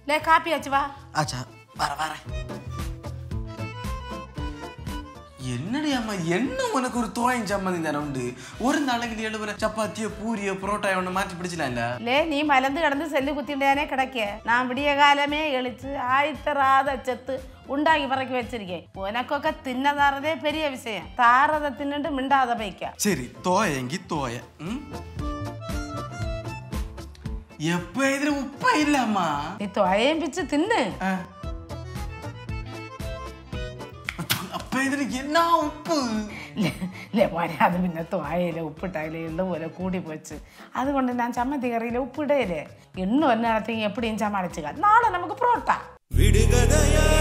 லே copy ஆச்சு வா ஆச்சா வர வர என்னடி அம்மா என்ன உனக்கு ஒரு தோயம் சம்மந்தி தானே உண்டு ஒரு நாளைக்கு எழுபுற சப்பாத்தியோ பூரியோ புரோட்டா ஒன்று மாற்றி பிடிச்சலாம்ல லே நீ மலந்து கிடந்து செல்லு குத்திண்டே கிடக்க நான் விடிய காலமே எழுச்சு ஆயத்தராத செத்து உண்டாக்கி பிறக்கி வச்சிருக்கேன் உனക്കൊക്കെ തിന്നതാറതേ பெரிய விஷயம் தாரதை தின்னுட்டு மிண்டாத பைக்க சரி தோயங்கி தோய ம்? எப்ப எதிர உப்ப இல்லம்மா நீ தொயையும் பிச்சு தின்னு ஆ. அப்ப எதிர என்ன உப்பு ഇല്ലേ മോനെ അത് പിന്നെ തോയയില ഉപ്പിട്ടായില്ല എള്ള പോലെ കൂടി പോച്ച് അതുകൊണ്ട് ഞാൻ ചമ്മന്തി കറിയില ഉപ്പിടയില്ലേ എണ്ണു വന്നിടത്തേക്ക് എപ്പോഴും ചമ്മ അടച്ചുക നാളെ നമുക്ക് പ്രോട്ട விடுகதையா